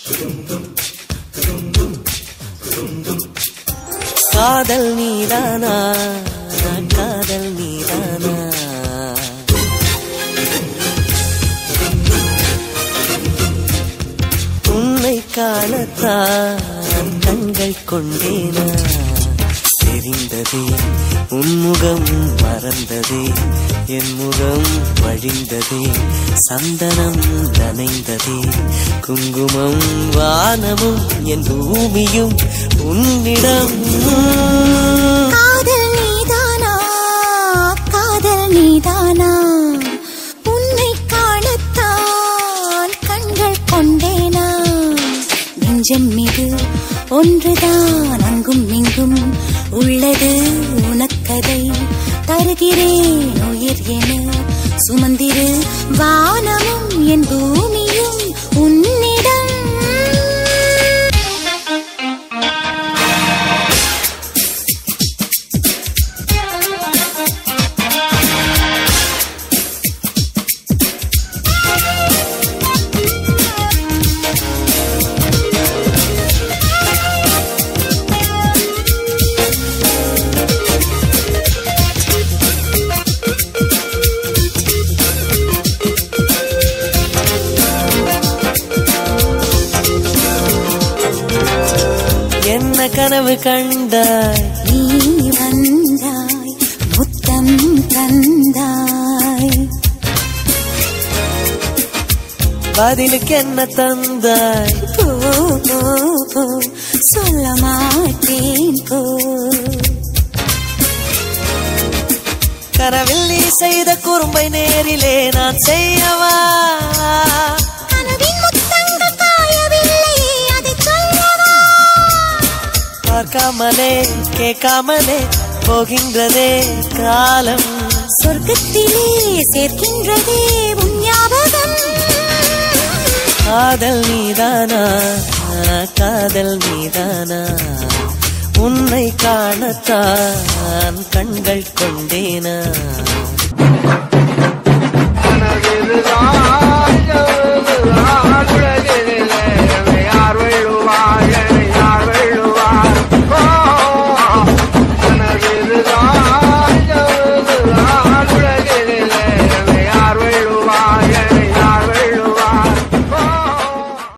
காதல் நீதானா காதல் நீதானா உன்னை காணத்தான் கண்கள் கொண்டேனா தெரிந்ததே உன்முகம் மறந்ததே என் முகம் வழிந்ததே சந்தனம் நனைந்ததே குங்குமம் வானமும் என் பூமியும் உன்னிடம் காதல் நீதானா காதல் நீதானா உன்னை காணத்தான் கண்கள் கொண்டேனா நெஞ்சம் மீது ஒன்றுதான் அங்கும் இங்கும் உள்ளது உனக்கதை தருகிறேன் உயிர் என சுமந்திரு வானமும் என் பூமியும் உன்னிடம் என்ன கனவு கண்டாய் நீ வந்தாய் முத்தம் தந்தாய் பதிலுக்கு என்ன தந்தாய் போ போ போ சொல்ல மாட்டேன் போ கனவில் நீ செய்த குறும்பை நேரிலே நான் செய்யவா கனவின் முத்தங்கள் காயவில்லையே அதை சொல்லவா பார்க்காமலே கேட்காமலே போகின்றதே காலம் சொர்க்கத்திலே சேர்க்கின்றதே உன் ஞாபகம் காதல் நீதானா காதல் நீதானா உன்னை காணத்தான் கண்கள் கொண்டேனா